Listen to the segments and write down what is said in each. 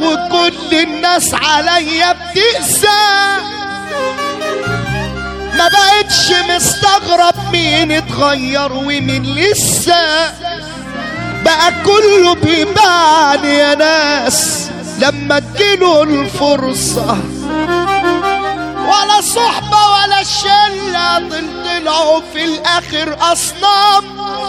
وكل الناس عليا بتقسى ما بقتش مستغرب مين اتغير ومين لسه بقى كله بيبان يا ناس لما تجيله الفرصة ولا صحبة ولا شلة طلعوا في الآخر أصنام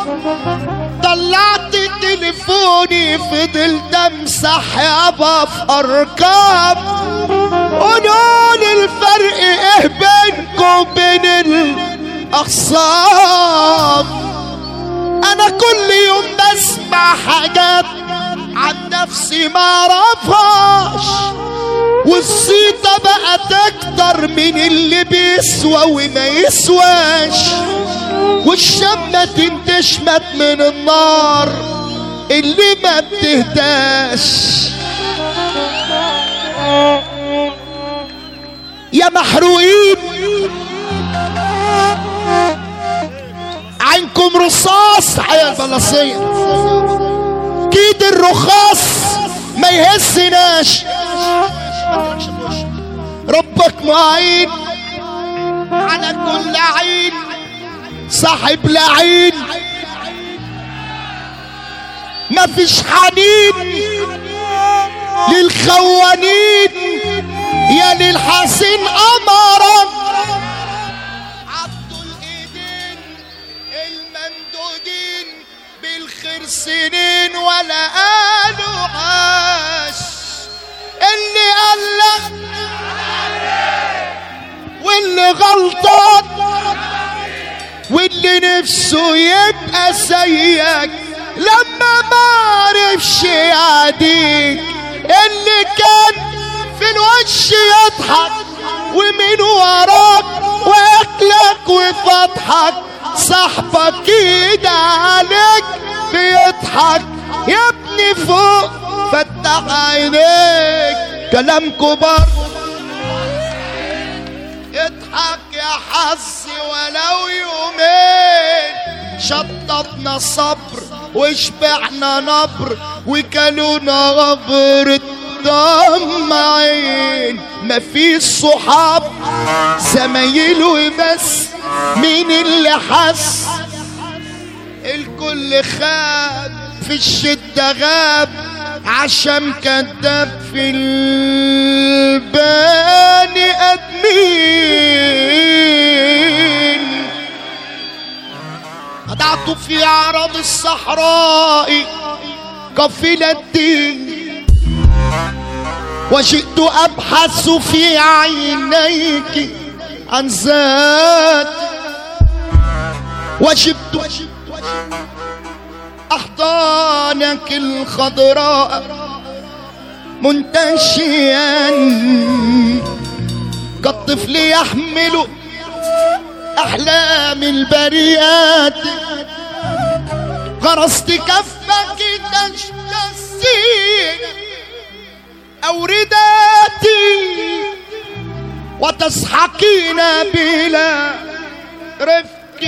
طلعت تليفوني فضلت امسح يابا في ارقام قولوا الفرق ايه بينكم وبين الاخصام انا كل يوم بسمع حاجات عن نفسي ما اعرفهاش والصيطة بقت اكتر من اللي بيسوى وما يسواش والشمة تنتشمت من النار اللي ما بتهداش يا محروقين عينكم رصاص حياة البلاصية كيد الرخاص ما يهزناش ربك معين على كل عين صاحب لعين ما فيش حنين للخوانين يا للحسين امرا عضوا الايدين الممدودين بالخير سنين ولا قالوا عاش اللي قال واللي غلطان واللي نفسه يبقى زيك لما ما عرفش يعديك اللي كان في الوش يضحك ومن وراك واكلك وفتحك صاحبك كده عليك بيضحك يا ابني فوق فتح عينيك كلام كبار اضحك يا حظ ولو يومين شطبنا صبر وشبعنا نبر وكلونا غبر الطمعين مفيش صحاب زمايل وبس مين اللي حس الكل خاب في الشدة غاب عشان كذاب في البني ادمين قطعت في عرض الصحراء قفل الدين وجئت ابحث في عينيك عن ذات وجبت احضانك الخضراء منتشيا كالطفل يحمل احلام البريات غرست كفك تجتسين اورداتي وتسحقين بلا رفق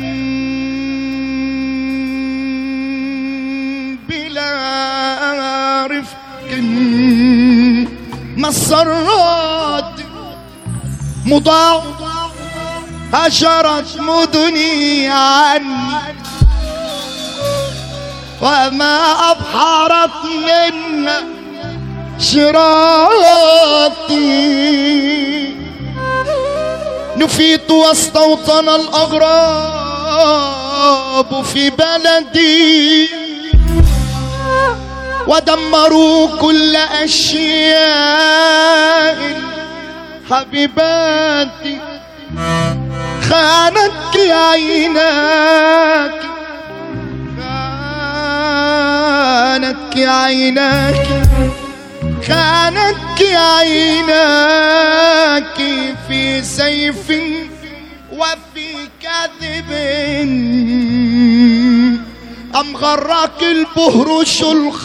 بلا رفق مسرات مضاع هجرت مدني عني وما أبحرت من شراطي نفيت واستوطن الأغراب في بلدي ودمروا كل أشياء حبيباتي خانتك عيناك خانتك عيناك خانتك عيناك في سيف وفي كذب أم غراك البهرش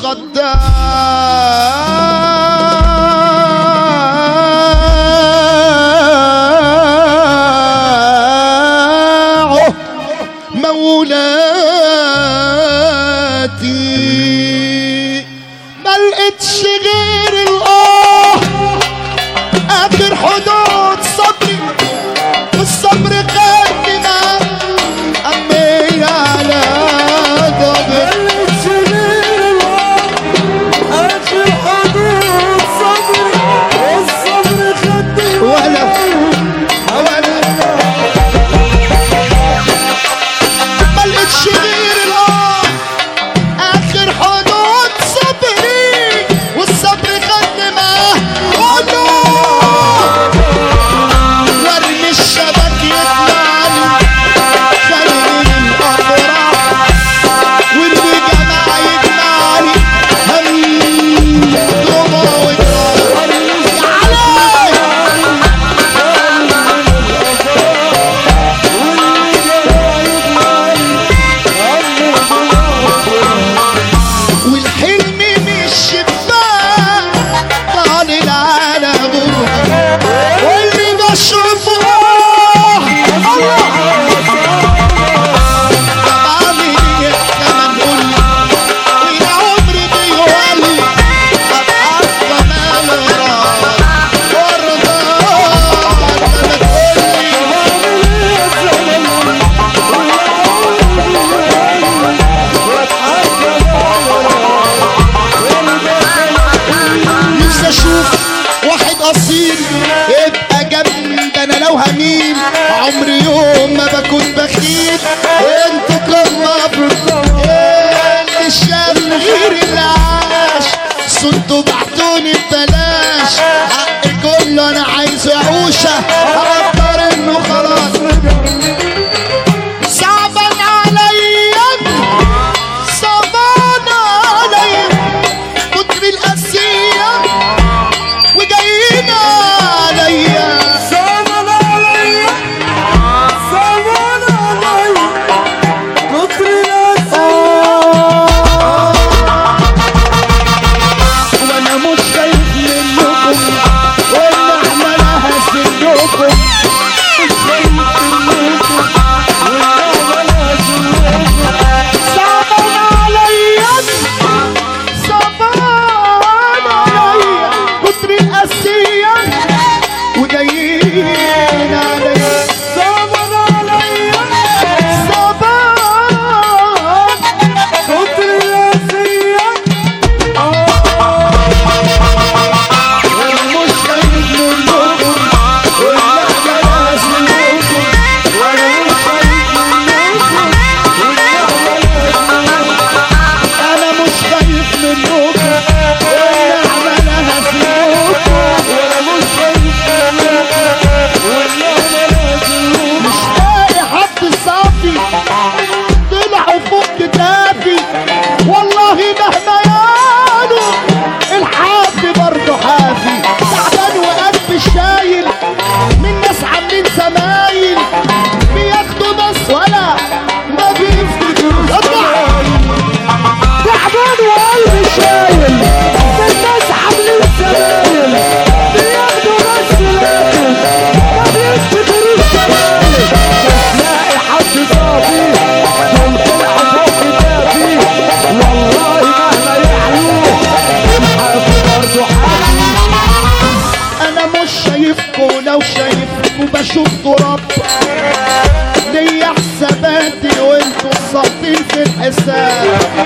الخداع مولاتي ما لقيتش غير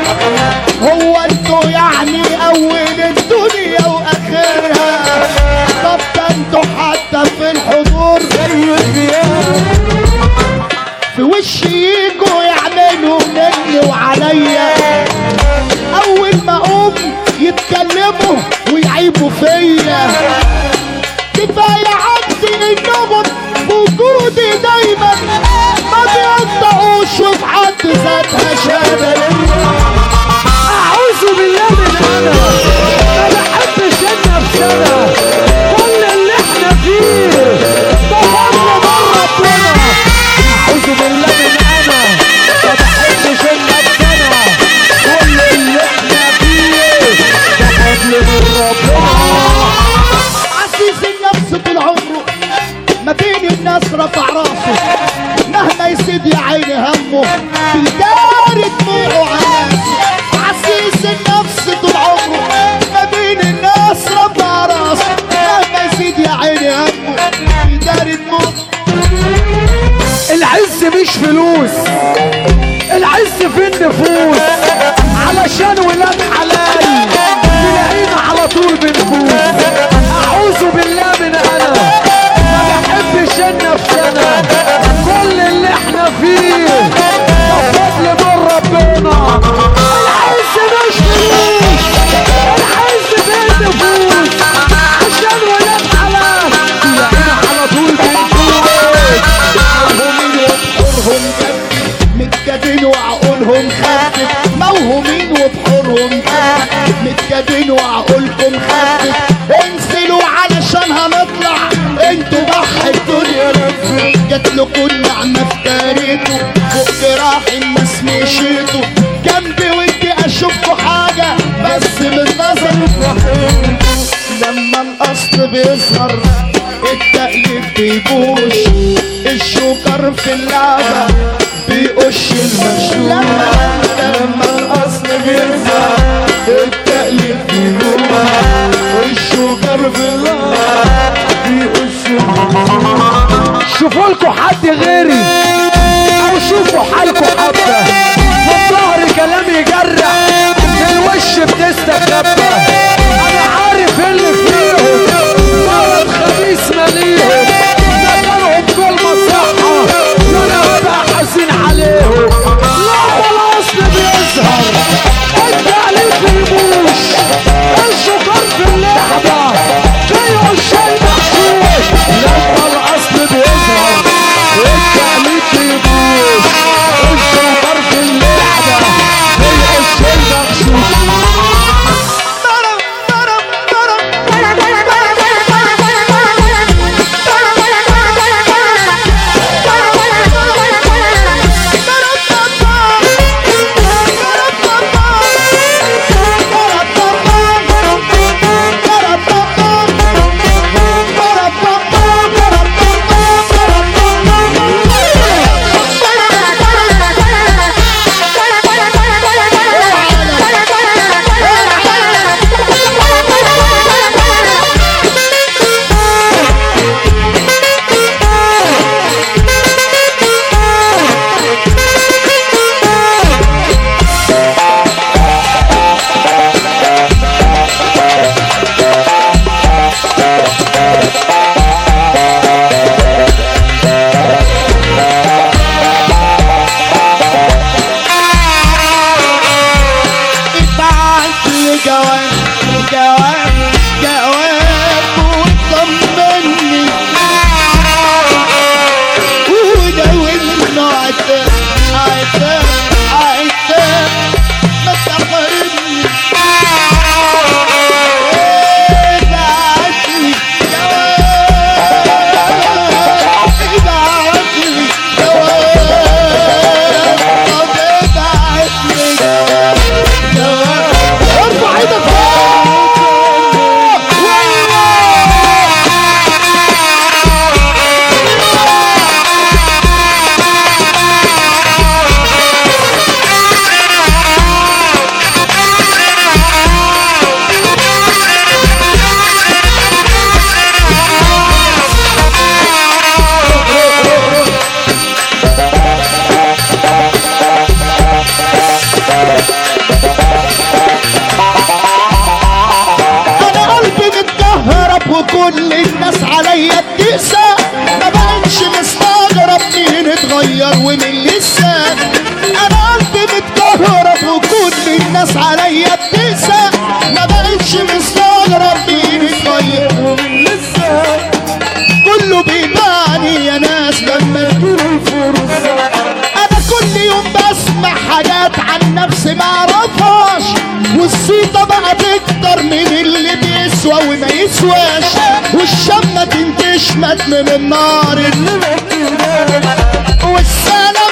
هو انتوا يعني اول الدنيا واخرها طب ده انتوا حتى في الحضور زي الغياب في وشي يجوا يعملوا مني وعليا اول ما اقوم يتكلموا ويعيبوا فيا كفايه عندي انهم في وجودي دايما ما بينطقوش وفي حد ذاتها شهاده ليا اعوذ بالله من انا ما بحبش النفسنا كل اللي احنا فيه ده فضل من ربنا اعوذ بالله من انا ما بحبش النفسنا كل اللي احنا فيه ده فضل من ربنا عزيز النفس طول عمره ما بين الناس رفع راسه مهما يسيد يا عيني همه بيدار دموعه على نفسه عزيز النفس طول عمره ما بين الناس رفع راسه مهما يسيد يا عيني همه بيدار دموعه العز مش فلوس العز في النفوس علشان ولاد حلال تلاقينا على طول بنفوس اعوذ بالله من انا ما بحبش النفسنا كل اللي احنا فيه ده فضل من ربنا العز مش فلوس العز في النفوس عشان ولاد حلال تلاقينا على طول بنفوس موهومين وبحورهم كف متكادين وعقولهم خفت موهومين وبحورهم كف متكادين وعقولكم خفت انزلوا علشان هنطلع انتوا بح الدنيا لفت جات لكم النعمة افتريتوا فوق جراح الناس مشيتوا جنبي ودي اشوفكوا حاجة بس من نظر لما الاصل بيظهر التأليف بيبوش الشوكر في اللعبة بيقش المشروع لما لما الاصل بيظهر التأليف بيبوش الشوكر في اللعبة بيقش المشروع شوفوا لكم حد غيري او شوفوا حالكم حبه في الظهر كلام يجرح في الوش بتستخبى انا عارف اللي فيهم مرض خبيث مليهم مكانهم في المصحه وانا ببقى حزين عليهم لما الاصل بيظهر الناس عليا بتقسى ما بقتش مستغرب مين الطيب ومن لسه كله بيباني يا ناس لما طول الفرصة انا كل يوم بسمع حاجات عن نفسي ما اعرفهاش والصيطة بقى تكتر من اللي بيسوى وما يسواش والشمة تنتشمت من النار اللي ما كده والسلام